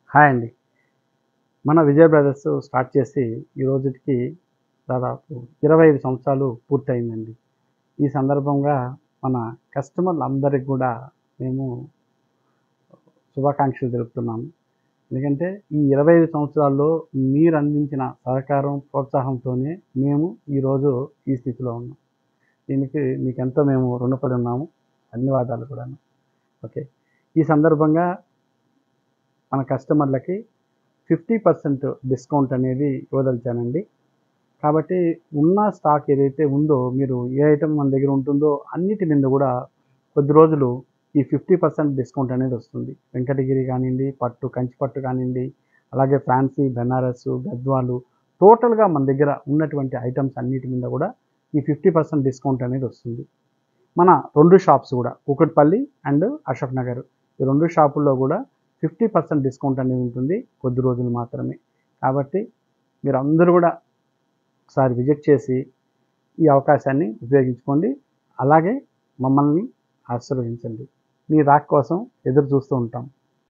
hi అండి మన Vijay brothers start చేసి ఈ రోజుకి దాదాపు ఇరవై ఐదు సంవత్సరాలు పూర్తయిందండి ఈ సందర్భంగా మన కస్టమర్లు అందరికి కూడా మేము శుభాకాంక్షలు తెలుపుతున్నాము ఎందుకంటే ఈ ఇరవై ఐదు సంవత్సరాల్లో మీరు అందించిన సహకారం ప్రోత్సాహంతోనే మేము ఈరోజు ఈ స్థితిలో ఉన్నాం దీనికి మీకు ఎంతో మేము రుణపడి ఉన్నాము ధన్యవాదాలు కూడా ఓకే ఈ సందర్భంగా మన కస్టమర్లకి ఫిఫ్టీ పర్సెంట్ డిస్కౌంట్ అనేది ఇవ్వదలిచానండి కాబట్టి ఉన్న స్టాక్ ఏదైతే ఉందో మీరు ఏ ఐటమ్ మన దగ్గర ఉంటుందో అన్నిటి మీద కూడా కొద్ది రోజులు ఈ ఫిఫ్టీ పర్సెంట్ డిస్కౌంట్ అనేది వస్తుంది వెంకటగిరి కానివ్వండి పట్టు కంచి పట్టు కానివ్వండి అలాగే ఫ్యాన్సీ బెనారస్ గద్వాలు టోటల్గా మన దగ్గర ఉన్నటువంటి ఐటమ్స్ అన్నిటి మీద కూడా ఈ ఫిఫ్టీ పర్సెంట్ డిస్కౌంట్ అనేది వస్తుంది మన రెండు షాప్స్ కూడా కూకట్పల్లి అండ్ అశోక్ నగర్ ఈ రెండు షాపుల్లో కూడా ఫిఫ్టీ పర్సెంట్ డిస్కౌంట్ అనేది ఉంటుంది కొద్ది రోజులు మాత్రమే కాబట్టి మీరు అందరూ కూడా ఒకసారి విజిట్ చేసి ఈ అవకాశాన్ని ఉపయోగించుకోండి అలాగే మమ్మల్ని ఆశీర్వదించండి మీ రాక్ కోసం ఎదురు చూస్తూ ఉంటాం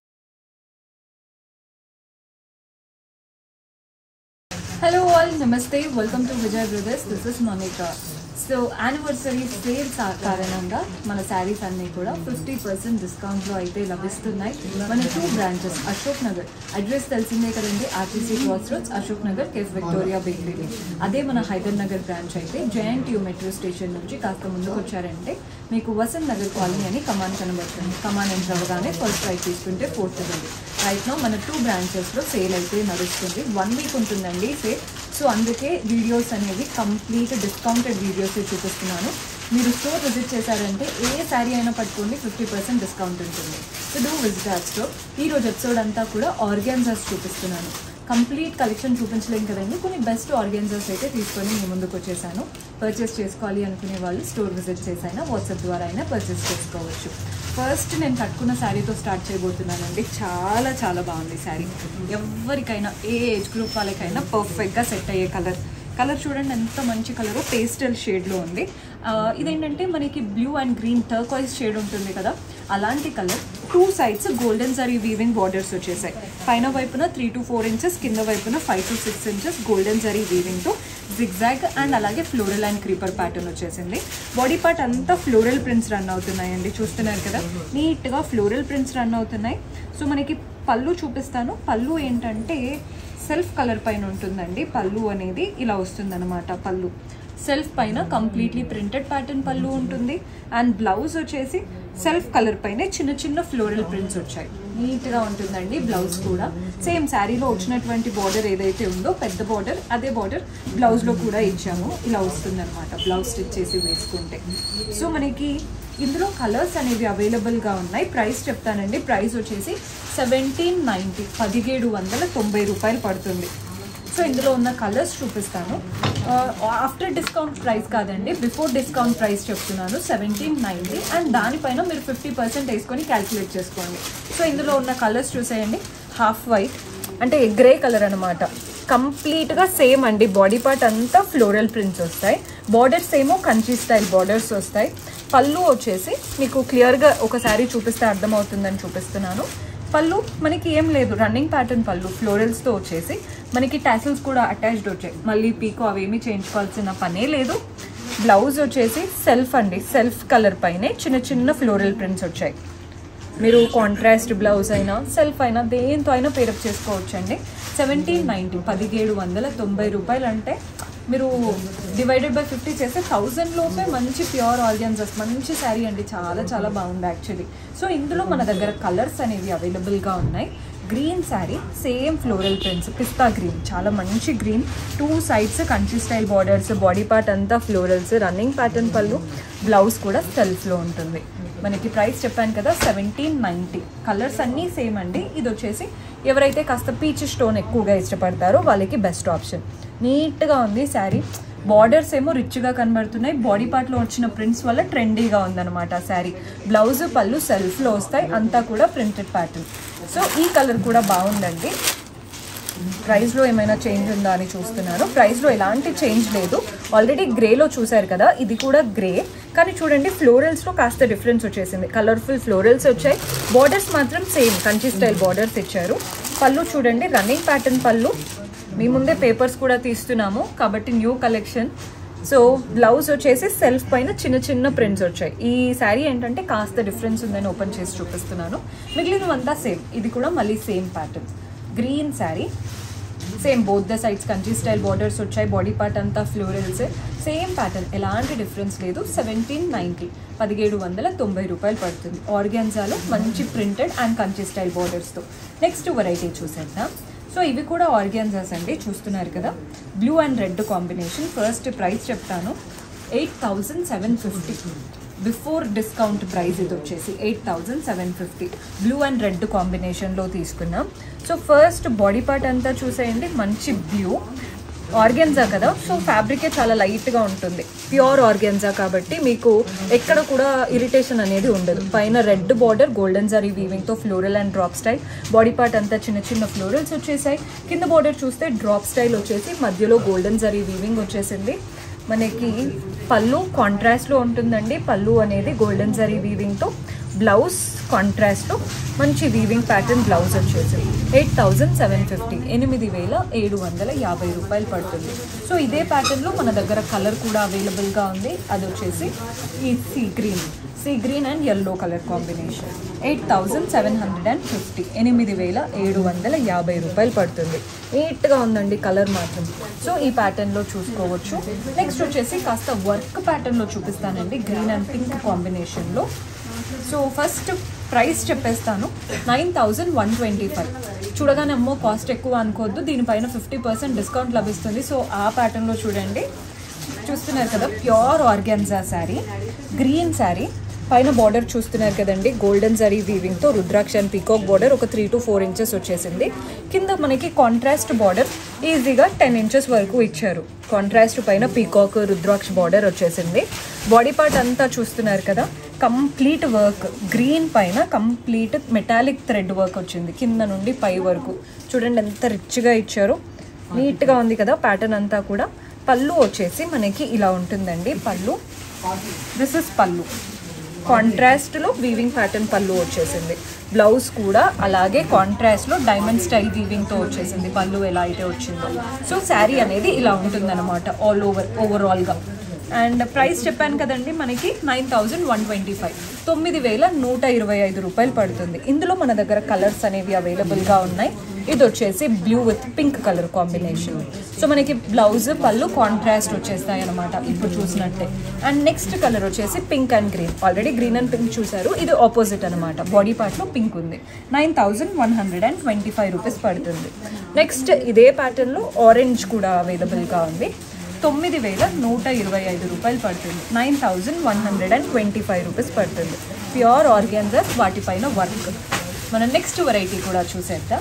hello all namaste welcome to Vijay brothers this is Monika so anniversary sale కారణంగా మన శారీస్ అన్నీ కూడా ఫిఫ్టీ పర్సెంట్ డిస్కౌంట్లో అయితే లభిస్తున్నాయి మన two branches Ashok Nagar address తెలిసిందే కదండి RTC cross roads Ashok Nagar cafe Victoria bakery అదే మన హైదర్ నగర్ బ్రాంచ్ అయితే జయంట్ యూ మెట్రో స్టేషన్ నుంచి కాస్త ముందుకు వచ్చారంటే మీకు వసంత్ నగర్ కాలనీ అని కమాన్ కనబడుతుంది కమాన్ ఎంటర్ అవ్వగానే ఫస్ట్ రైట్ తీసుకుంటే ఫోర్త్ ఉంది రైట్ నో మన టూ బ్రాంచెస్లో సేల్ అయితే నడుస్తుంది వన్ వీక్ ఉంటుందండి సేల్ సో అందుకే వీడియోస్ అనేవి కంప్లీట్ డిస్కౌంటెడ్ వీడియోస్ చూపిస్తున్నాను మీరు స్టోర్ విజిట్ చేశారంటే ఏ శారీ అయినా పట్టుకోండి ఫిఫ్టీ పర్సెంట్ డిస్కౌంట్ ఉంటుంది సో డూ విజిట్ ఆ స్టోర్ ఈ రోజు ఎపిసోడ్ అంతా కూడా ఆర్గాన్జాస్ చూపిస్తున్నాను కంప్లీట్ కలెక్షన్ చూపించలేం కదండి కొన్ని బెస్ట్ ఆర్గాన్జాస్ అయితే తీసుకొని మీ ముందుకు వచ్చేసాను పర్చేస్ చేసుకోవాలి అనుకునే వాళ్ళు స్టోర్ విజిట్ చేసైనా వాట్సాప్ ద్వారా అయినా పర్చేస్ చేసుకోవచ్చు ఫస్ట్ నేను కట్టుకున్న శారీతో స్టార్ట్ చేయబోతున్నానండి చాలా చాలా బాగుంది శారీ ఎవరికైనా ఏ ఏజ్ గ్రూప్ వాళ్ళకైనా పర్ఫెక్ట్గా సెట్ అయ్యే కలర్ కలర్ చూడండి ఎంత మంచి కలర్ పేస్టల్ షేడ్లో ఉంది ఆ, ఇదేంటంటే మనకి blue and green turquoise shade ఉంటుంది కదా అలాంటి colour two sides golden zari weaving borders వచ్చేసాయి పైన వైపున త్రీ టు ఫోర్ ఇంచెస్ కింద వైపున five to six inches golden zari వీవింగ్తో జిగ్జాగ్ అండ్ అలాగే ఫ్లోరల్ అండ్ క్రీపర్ ప్యాటర్న్ వచ్చేసింది బాడీ పార్ట్ అంతా ఫ్లోరల్ ప్రింట్స్ రన్ అవుతున్నాయండి చూస్తున్నారు కదా నీట్గా ఫ్లోరల్ ప్రింట్స్ రన్ అవుతున్నాయి సో మనకి పళ్ళు చూపిస్తాను పళ్ళు ఏంటంటే సెల్ఫ్ కలర్ పైన ఉంటుందండి పళ్ళు అనేది ఇలా వస్తుందన్నమాట పళ్ళు సెల్ఫ్ పైన కంప్లీట్లీ ప్రింటెడ్ ప్యాటర్న్ పళ్ళు ఉంటుంది అండ్ బ్లౌజ్ వచ్చేసి సెల్ఫ్ కలర్ పైన చిన్న చిన్న ఫ్లోరల్ ప్రింట్స్ వచ్చాయి నీట్గా ఉంటుందండి బ్లౌజ్ కూడా సేమ్ శారీలో వచ్చినటువంటి బార్డర్ ఏదైతే ఉందో పెద్ద బార్డర్ అదే బార్డర్ బ్లౌజ్లో కూడా ఇచ్చాము ఇలా వస్తుందన్నమాట బ్లౌజ్ స్టిచ్ చేసి వేసుకుంటే సో మనకి ఇందులో కలర్స్ అనేవి అవైలబుల్గా ఉన్నాయి ప్రైస్ చెప్తానండి ప్రైస్ వచ్చేసి సెవెంటీన్ నైంటీ పదిహేడు వందల తొంభై రూపాయలు పడుతుంది సో ఇందులో ఉన్న కలర్స్ చూపిస్తాను ఆఫ్టర్ డిస్కౌంట్ ప్రైస్ కాదండి బిఫోర్ డిస్కౌంట్ ప్రైస్ చెప్తున్నాను సెవెంటీన్ నైంటీ అండ్ దానిపైన మీరు ఫిఫ్టీ పర్సెంట్ వేసుకొని క్యాల్కులేట్ చేసుకోండి సో ఇందులో ఉన్న కలర్స్ చూసేయండి హాఫ్ వైట్ అంటే గ్రే కలర్ అనమాట కంప్లీట్గా సేమ్ అండి బాడీ పార్ట్ అంతా ఫ్లోరల్ ప్రింట్స్ వస్తాయి బార్డర్స్ ఏమో కంచి స్టైల్ బార్డర్స్ వస్తాయి పళ్ళు వచ్చేసి మీకు క్లియర్గా ఒకసారి చూపిస్తే అర్థమవుతుందని చూపిస్తున్నాను పళ్ళు మనకి ఏం లేదు రన్నింగ్ ప్యాటర్న్ పళ్ళు ఫ్లోరల్స్తో వచ్చేసి మనకి టాసిల్స్ కూడా అటాచ్డ్ వచ్చాయి మళ్ళీ పీకో అవేమీ చేయించుకోవాల్సిన పనే లేదు బ్లౌజ్ వచ్చేసి సెల్ఫ్ అండి సెల్ఫ్ కలర్ పైనే చిన్న చిన్న ఫ్లోరల్ ప్రింట్స్ వచ్చాయి మీరు కాంట్రాస్ట్ బ్లౌజ్ అయినా సెల్ఫ్ అయినా దేంతో అయినా పేరప్ చేసుకోవచ్చండి సెవెంటీన్ నైంటీ పదిహేడు వందల తొంభై రూపాయలు అంటే మీరు డివైడెడ్ బై ఫిఫ్టీ చేస్తే థౌజండ్ లోపే మంచి ప్యూర్ ఆర్గాన్జస్ మంచి శారీ అండి చాలా చాలా బాగుంది యాక్చువల్లీ సో ఇందులో మన దగ్గర కలర్స్ అనేవి అవైలబుల్గా ఉన్నాయి green sari same floral prints పిస్తా గ్రీన్ చాలా మంచి green two sides country style borders body part అంతా florals running pattern pallu blouse కూడా సెల్ఫ్లో ఉంటుంది మనకి ప్రైస్ చెప్పాను కదా సెవెంటీన్ నైంటీ కలర్స్ అన్నీ సేమ్ అండి ఇది వచ్చేసి ఎవరైతే కాస్త పీచ్ స్టోన్ ఎక్కువగా ఇష్టపడతారో వాళ్ళకి బెస్ట్ ఆప్షన్ నీట్గా ఉంది శారీ బార్డర్స్ ఏమో రిచ్గా కనబడుతున్నాయి బాడీ పార్ట్లో వచ్చిన ప్రింట్స్ వల్ల ట్రెండీగా ఉందన్నమాట శారీ బ్లౌజ్ పళ్ళు సెల్ఫ్లో వస్తాయి అంతా కూడా ప్రింటెడ్ ప్యాటర్న్ సో ఈ కలర్ కూడా బాగుందండి ప్రైస్లో ఏమైనా చేంజ్ ఉందా అని చూస్తున్నారు ప్రైస్లో ఎలాంటి చేంజ్ లేదు ఆల్రెడీ గ్రేలో చూశారు కదా ఇది కూడా గ్రే కానీ చూడండి ఫ్లోరల్స్లో కాస్త డిఫరెన్స్ వచ్చేసింది కలర్ఫుల్ ఫ్లోరల్స్ వచ్చాయి బార్డర్స్ మాత్రం సేమ్ కంచి స్టైల్ బార్డర్స్ ఇచ్చారు పళ్ళు చూడండి రన్నింగ్ ప్యాటర్న్ పళ్ళు మీ ముందే పేపర్స్ కూడా తీస్తున్నాము కాబట్టి న్యూ కలెక్షన్ సో బ్లౌజ్ వచ్చేసి సెల్ఫ్ పైన చిన్న చిన్న ప్రింట్స్ వచ్చాయి ఈ శారీ ఏంటంటే కాస్త డిఫరెన్స్ ఉందని ఓపెన్ చేసి చూపిస్తున్నాను మిగిలినవంతా సేమ్ ఇది కూడా మళ్ళీ same pattern green sari same both the sides country style borders వచ్చాయి బాడీ పార్ట్ అంతా ఫ్లోరల్స్ సేమ్ ప్యాటర్న్ ఎలాంటి డిఫరెన్స్ లేదు సెవెంటీన్ నైంటీ పదిహేడు వందల తొంభై రూపాయలు పడుతుంది ఆర్గాన్జాలో మంచి ప్రింటెడ్ అండ్ కంట్రీ స్టైల్ బార్డర్స్తో నెక్స్ట్ వెరైటీ చూసేద్దాం సో ఇవి కూడా ఆర్గాన్జాస్ అండి చూస్తున్నారు కదా blue and red combination first price చెప్తాను eight thousand seven fifty before discount price ఇది వచ్చేసి eight thousand seven fifty blue and red కాంబినేషన్లో తీసుకున్నాం సో ఫస్ట్ బాడీ పార్ట్ అంతా చూసేయండి మంచి బ్లూ ఆర్గెన్జా కదా సో ఫ్యాబ్రికే చాలా లైట్గా ఉంటుంది ప్యూర్ ఆర్గెన్జా కాబట్టి మీకు ఎక్కడ కూడా ఇరిటేషన్ అనేది ఉండదు పైన రెడ్ బార్డర్ గోల్డెన్ జరీ వీవింగ్తో floral and drop style body part అంతా చిన్న చిన్న ఫ్లోరల్స్ వచ్చేసాయి కింద బార్డర్ చూస్తే డ్రాప్ స్టైల్ వచ్చేసి మధ్యలో గోల్డెన్ జరీ వీవింగ్ వచ్చేసింది మనకి పళ్ళు కాంట్రాస్ట్లో ఉంటుందండి పళ్ళు అనేది గోల్డెన్ జరీ వీవింగ్తో బ్లౌజ్ కాంట్రాస్ట్లో మంచి వీవింగ్ ప్యాటర్న్ బ్లౌజ్ వచ్చేసి ఎయిట్ థౌజండ్ సెవెన్ ఫిఫ్టీ ఎనిమిది వేల ఏడు వందల యాభై రూపాయలు పడుతుంది సో ఇదే ప్యాటర్న్లో మన దగ్గర కలర్ కూడా అవైలబుల్గా ఉంది అది వచ్చేసి ఈ sea green sea green and yellow colour combination eight thousand seven hundred and fifty ఎనిమిది వేల ఏడు వందల యాభై రూపాయలు పడుతుంది నీట్గా ఉందండి కలర్ మాత్రం సో ఈ ప్యాటర్న్లో చూసుకోవచ్చు నెక్స్ట్ వచ్చేసి కాస్త వర్క్ ప్యాటర్న్లో చూపిస్తానండి గ్రీన్ అండ్ పింక్ కాంబినేషన్లో సో ఫస్ట్ ప్రైస్ చెప్పేస్తాను nine thousand one twenty five చూడగానే అమ్మో కాస్ట్ ఎక్కువ అనుకోవద్దు దీనిపైన ఫిఫ్టీ పర్సెంట్ డిస్కౌంట్ లభిస్తుంది సో ఆ ప్యాటర్న్లో చూడండి చూస్తున్నారు కదా pure organza sari green sari పైన బార్డర్ చూస్తున్నారు కదండి గోల్డెన్ జరీ వీవింగ్తో రుద్రాక్ష అండ్ పీకాక్ బార్డర్ ఒక త్రీ టు ఫోర్ ఇంచెస్ వచ్చేసింది కింద మనకి కాంట్రాస్ట్ బార్డర్ ఈజీగా టెన్ ఇంచెస్ వరకు ఇచ్చారు కాంట్రాస్ట్ పైన పీకాక్ రుద్రాక్ష బార్డర్ వచ్చేసింది బాడీ పార్ట్ అంతా చూస్తున్నారు కదా కంప్లీట్ వర్క్ గ్రీన్ పైన కంప్లీట్ మెటాలిక్ థ్రెడ్ వర్క్ వచ్చింది కింద నుండి పై వరకు చూడండి ఎంత రిచ్గా ఇచ్చారో నీట్గా ఉంది కదా ప్యాటర్న్ అంతా కూడా పళ్ళు వచ్చేసి మనకి ఇలా ఉంటుందండి పళ్ళు దిస్ ఇస్ పళ్ళు కాంట్రాస్ట్లో వీవింగ్ ప్యాటర్న్ పళ్ళు వచ్చేసింది బ్లౌజ్ కూడా అలాగే కాంట్రాస్ట్లో డైమండ్ స్టైల్ వీవింగ్తో వచ్చేసింది పళ్ళు ఎలా అయితే వచ్చిందో సో శారీ అనేది ఇలా ఉంటుందన్నమాట ఆల్ ఓవర్ ఓవరాల్గా అండ్ ప్రైస్ చెప్పాను కదండి మనకి nine thousand one twenty five తొమ్మిది వేల నూట ఇరవై ఐదు రూపాయలు పడుతుంది ఇందులో మన దగ్గర కలర్స్ అనేవి అవైలబుల్గా ఉన్నాయి ఇది వచ్చేసి blue with pink colour combination so మనకి బ్లౌజ్ పళ్ళు కాంట్రాస్ట్ వచ్చేస్తాయి అనమాట ఇప్పుడు చూసినట్టే అండ్ నెక్స్ట్ కలర్ వచ్చేసి pink and green already green and pink చూసారు ఇది ఆపోజిట్ అనమాట బాడీ పార్ట్లో పింక్ ఉంది nine thousand one hundred and twenty five rupees పడుతుంది నెక్స్ట్ ఇదే ప్యాటర్న్లో ఆరెంజ్ కూడా అవైలబుల్గా ఉంది తొమ్మిది వేల నూట ఇరవై ఐదు రూపాయలు పడుతుంది nine thousand one hundred and twenty five rupees పడుతుంది ప్యూర్ ఆర్గాన్జర్స్ వాటిపైన వర్క్ మనం నెక్స్ట్ వెరైటీ కూడా చూసేద్దాం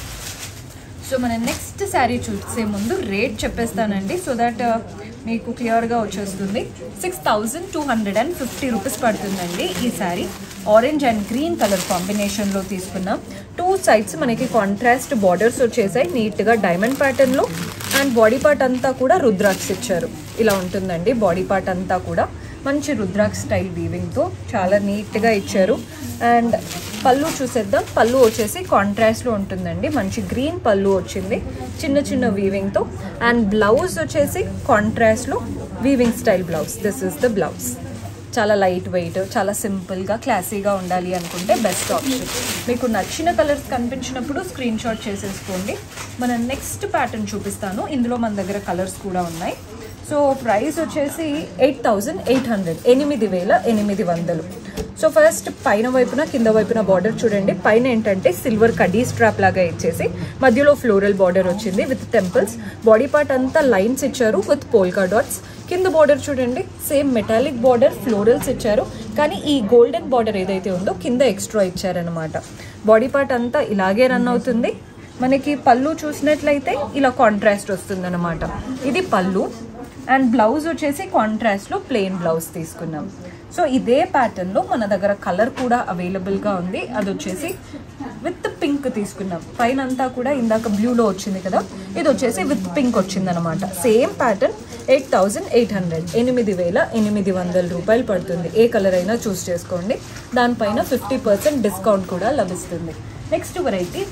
సో మన నెక్స్ట్ శారీ చూసే ముందు రేట్ చెప్పేస్తానండి సో దట్ మీకు క్లియర్గా వచ్చేస్తుంది six thousand two hundred and fifty rupees పడుతుందండి ఈ sari orange and green colour కాంబినేషన్లో తీసుకున్నాం టూ సైడ్స్ మనకి కాంట్రాస్ట్ బార్డర్స్ వచ్చేసాయి నీట్గా డైమండ్ ప్యాటర్న్లో అండ్ బాడీ పార్ట్ అంతా కూడా రుద్రాక్ష ఇచ్చారు ఇలా ఉంటుందండి బాడీ పార్ట్ అంతా కూడా మంచి రుద్రాక్ష స్టైల్ వీవింగ్తో చాలా నీట్గా ఇచ్చారు అండ్ పళ్ళు చూసేద్దాం పళ్ళు వచ్చేసి కాంట్రాస్ట్లో ఉంటుందండి మంచి గ్రీన్ పళ్ళు వచ్చింది చిన్న చిన్న వీవింగ్తో అండ్ బ్లౌజ్ వచ్చేసి కాంట్రాస్ట్లో weaving style blouse this is the blouse చాలా లైట్ వెయిట్ చాలా సింపుల్గా క్లాసీగా ఉండాలి అనుకుంటే బెస్ట్ ఆప్షన్ మీకు నచ్చిన కలర్స్ కనిపించినప్పుడు స్క్రీన్ షాట్ చేసేసుకోండి మన నెక్స్ట్ ప్యాటర్న్ చూపిస్తాను ఇందులో మన దగ్గర కలర్స్ కూడా ఉన్నాయి సో ప్రైస్ వచ్చేసి ఎయిట్ థౌజండ్ ఎయిట్ హండ్రెడ్ ఎనిమిది వేల ఎనిమిది వందలు సో ఫస్ట్ పైన వైపున కింద వైపున బార్డర్ చూడండి పైన ఏంటంటే సిల్వర్ కడీ స్ట్రాప్ లాగా ఇచ్చేసి మధ్యలో ఫ్లోరల్ బార్డర్ వచ్చింది విత్ టెంపుల్స్ బాడీ పార్ట్ అంతా లైన్స్ ఇచ్చారు విత్ పోల్కా డాట్స్ కింద బార్డర్ చూడండి సేమ్ మెటాలిక్ బార్డర్ ఫ్లోరల్స్ ఇచ్చారు కానీ ఈ గోల్డెన్ బార్డర్ ఏదైతే ఉందో కింద ఎక్స్ట్రా ఇచ్చారనమాట బాడీ పార్ట్ అంతా ఇలాగే రన్ అవుతుంది మనకి పళ్ళు చూసినట్లయితే ఇలా కాంట్రాస్ట్ వస్తుంది ఇది పళ్ళు అండ్ బ్లౌజ్ వచ్చేసి కాంట్రాస్ట్లో ప్లెయిన్ బ్లౌజ్ తీసుకున్నాం సో ఇదే ప్యాటర్న్లో మన దగ్గర కలర్ కూడా అవైలబుల్గా ఉంది అది వచ్చేసి విత్ పింక్ తీసుకున్నాం పైన అంతా కూడా ఇందాక బ్లూలో వచ్చింది కదా ఇది వచ్చేసి విత్ పింక్ వచ్చింది అనమాట same pattern eight thousand eight hundred ఎనిమిది వేల ఎనిమిది వందల రూపాయలు పడుతుంది ఏ కలర్ అయినా చూస్ చేసుకోండి దానిపైన ఫిఫ్టీ పర్సెంట్ డిస్కౌంట్ కూడా లభిస్తుంది నెక్స్ట్ వెరైటీ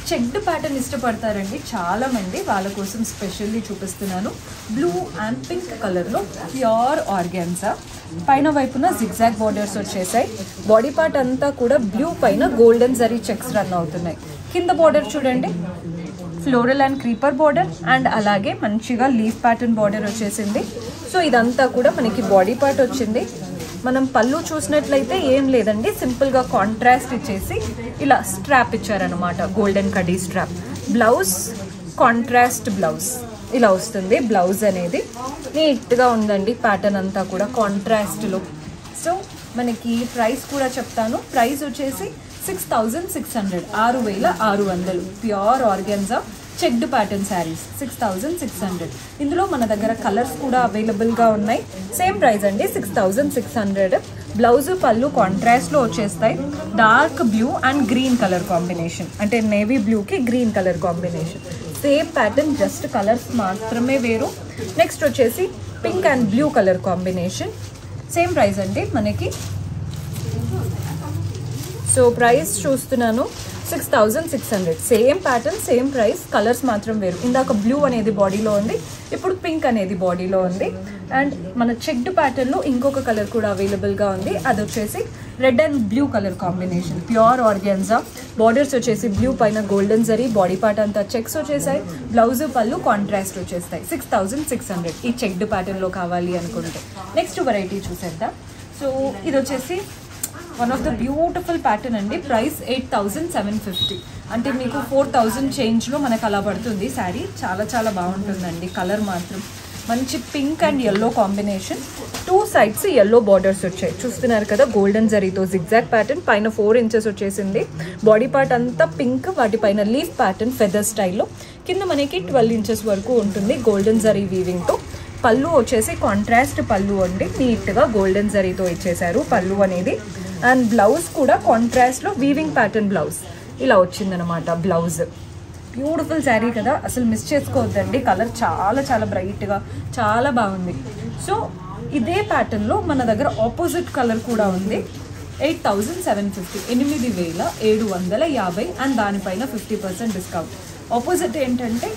చెక్డ్ ప్యాటర్న్ ఇష్టపడతారండి చాలా మంది వాళ్ళ కోసం స్పెషల్లీ చూపిస్తున్నాను బ్లూ అండ్ పింక్ కలర్లో ప్యూర్ ఆర్గాన్సా పైన వైపున జిగ్జాగ్ బార్డర్స్ వచ్చేసాయి బాడీ పార్ట్ అంతా కూడా బ్లూ పైన గోల్డెన్ జరీ చెక్స్ రన్ అవుతున్నాయి కింద బార్డర్ చూడండి floral and creeper border and అలాగే మంచిగా లీఫ్ ప్యాటర్న్ బార్డర్ వచ్చేసింది సో ఇదంతా కూడా మనకి బాడీ పార్ట్ వచ్చింది మనం పళ్ళు చూసినట్లయితే ఏం లేదండి సింపుల్గా కాంట్రాస్ట్ ఇచ్చేసి ఇలా స్ట్రాప్ ఇచ్చారనమాట గోల్డెన్ కడీ స్ట్రాప్ బ్లౌజ్ కాంట్రాస్ట్ బ్లౌజ్ ఇలా వస్తుంది బ్లౌజ్ అనేది నీట్గా ఉందండి ప్యాటర్న్ అంతా కూడా కాంట్రాస్ట్లో సో మనకి ప్రైస్ కూడా చెప్తాను ప్రైస్ వచ్చేసి సిక్స్ థౌజండ్ సిక్స్ హండ్రెడ్ ఆరు వేల ఆరు వందలు pure organza checked pattern saris six thousand six hundred ఇందులో మన దగ్గర కలర్స్ కూడా అవైలబుల్గా ఉన్నాయి సేమ్ ప్రైస్ అండి six thousand six hundred blouse pallu కాంట్రాస్ట్లో వచ్చేస్తాయి dark blue and green colour combination అంటే నేవీ బ్లూకి green colour combination same pattern just colours మాత్రమే వేరు నెక్స్ట్ వచ్చేసి pink and blue colour combination same price అండి మనకి సో ప్రైస్ చూస్తున్నాను six thousand six hundred same pattern same price colours మాత్రం వేరు ఇందాక బ్లూ అనేది బాడీలో ఉంది ఇప్పుడు పింక్ అనేది బాడీలో ఉంది అండ్ మన చెక్డ్ ప్యాటర్న్లో ఇంకొక కలర్ కూడా అవైలబుల్గా ఉంది అది వచ్చేసి red and blue colour combination pure organza borders వచ్చేసి బ్లూ పైన గోల్డెన్ జరీ బాడీ పార్ట్ అంతా చెక్స్ వచ్చేసాయి బ్లౌజ్ పళ్ళు కాంట్రాస్ట్ వచ్చేస్తాయి సిక్స్ థౌజండ్ సిక్స్ హండ్రెడ్ ఈ చెక్డ్ ప్యాటర్న్లో కావాలి అనుకుంటే నెక్స్ట్ వెరైటీ చూసేద్దాం సో ఇది వచ్చేసి one of the beautiful pattern అండి price eight thousand seven fifty అంటే మీకు ఫోర్ థౌజండ్ చేంజ్లో మనకు అలా పడుతుంది శారీ చాలా చాలా బాగుంటుందండి కలర్ మాత్రం మంచి pink and yellow combination two sides yellow borders వచ్చాయి చూస్తున్నారు కదా గోల్డెన్ జరీతో జిగ్జాగ్ ప్యాటర్న్ పైన ఫోర్ ఇంచెస్ వచ్చేసింది బాడీ పార్ట్ అంతా పింక్ వాటిపైన లీఫ్ ప్యాటర్న్ ఫెదర్ స్టైల్లో కింద మనకి ట్వెల్వ్ ఇంచెస్ వరకు ఉంటుంది గోల్డెన్ జరీ వీవింగ్తో పళ్ళు వచ్చేసి కాంట్రాస్ట్ పళ్ళు అండి నీట్గా గోల్డెన్ జరీతో ఇచ్చేసారు పళ్ళు అనేది అండ్ బ్లౌజ్ కూడా కాంట్రాస్ట్లో వీవింగ్ ప్యాటర్న్ బ్లౌజ్ ఇలా వచ్చిందనమాట బ్లౌజ్ బ్యూటిఫుల్ శారీ కదా అసలు మిస్ చేసుకోవద్దండి కలర్ చాలా చాలా బ్రైట్గా చాలా బాగుంది సో ఇదే ప్యాటర్న్లో మన దగ్గర ఆపోజిట్ కలర్ కూడా ఉంది ఎయిట్ థౌజండ్ సెవెన్ ఫిఫ్టీ ఎనిమిది వేల ఏడు వందల యాభై అండ్ దానిపైన ఫిఫ్టీ పర్సెంట్ డిస్కౌంట్ ఆపోజిట్ ఏంటంటే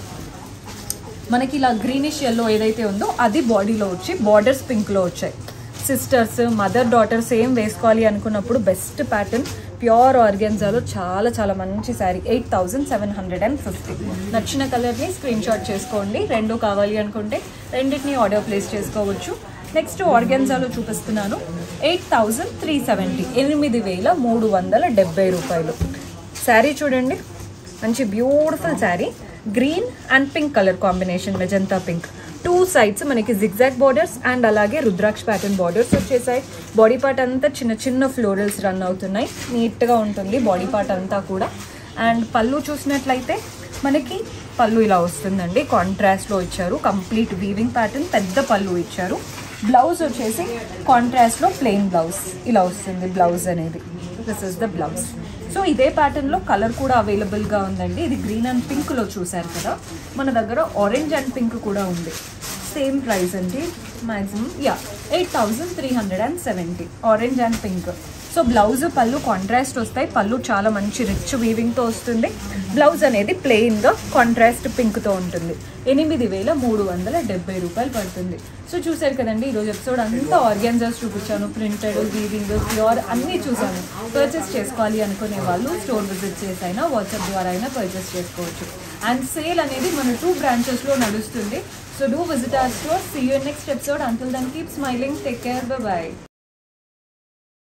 మనకి ఇలా గ్రీనిష్ ఎల్లో ఏదైతే ఉందో అది బాడీలో వచ్చి బార్డర్స్ పింక్లో వచ్చాయి సిస్టర్స్ మదర్ డాటర్ సేమ్ వేసుకోవాలి అనుకున్నప్పుడు బెస్ట్ ప్యాటర్న్ ప్యూర్ ఆర్గెన్జాలో చాలా చాలా మంచి sari eight thousand seven hundred and fifty నచ్చిన కలర్ని స్క్రీన్ షాట్ చేసుకోండి రెండు కావాలి అనుకుంటే రెండింటిని ఆర్డర్ ప్లేస్ చేసుకోవచ్చు నెక్స్ట్ ఆర్గెన్జాలో చూపిస్తున్నాను ఎయిట్ థౌజండ్ త్రీ సెవెంటీ ఎనిమిది వేల మూడు వందల డెబ్బై రూపాయలు శారీ చూడండి మంచి beautiful sari green and pink colour combination magenta pink two sides మనకి జిగ్జాగ్ బార్డర్స్ అండ్ అలాగే రుద్రాక్ష ప్యాటర్న్ బార్డర్స్ వచ్చేసాయి బాడీ పార్ట్ అంతా చిన్న చిన్న ఫ్లోరల్స్ రన్ అవుతున్నాయి నీట్గా ఉంటుంది బాడీ పార్ట్ అంతా కూడా అండ్ పళ్ళు చూసినట్లయితే మనకి పళ్ళు ఇలా వస్తుందండి కాంట్రాస్ట్లో ఇచ్చారు కంప్లీట్ వీవింగ్ ప్యాటర్న్ పెద్ద పళ్ళు ఇచ్చారు బ్లౌజ్ వచ్చేసి కాంట్రాస్ట్లో ప్లెయిన్ బ్లౌజ్ ఇలా వస్తుంది బ్లౌజ్ అనేది this is the blouse so ఇదే ప్యాటర్న్లో కలర్ కూడా అవైలబుల్గా ఉందండి ఇది గ్రీన్ అండ్ పింక్లో చూసారు కదా మన దగ్గర ఆరెంజ్ అండ్ పింక్ కూడా ఉంది సేమ్ ప్రైస్ అండి maximum yeah eight thousand three hundred and seventy orange and pink so blouse pallu contrast వస్తాయి పళ్ళు చాలా మంచి రిచ్ వీవింగ్తో వస్తుంది బ్లౌజ్ అనేది ప్లెయిన్గా కాంట్రాస్ట్ పింక్తో ఉంటుంది ఎనిమిది వేల మూడు వందల డెబ్బై రూపాయలు పడుతుంది సో చూసారు కదండి ఈరోజు ఎపిసోడ్ అంతా ఆర్గాన్జాస్ చూపించాను ప్రింటెడ్ వీవింగ్ ప్యూర్ అన్నీ చూసాను పర్చేస్ చేసుకోవాలి అనుకునే వాళ్ళు స్టోర్ విజిట్ చేసి అయినా వాట్సాప్ ద్వారా అయినా పర్చేస్ చేసుకోవచ్చు అండ్ సేల్ అనేది మన టూ బ్రాంచెస్లో నడుస్తుంది so do visit our store see you next episode until then keep smiling take care by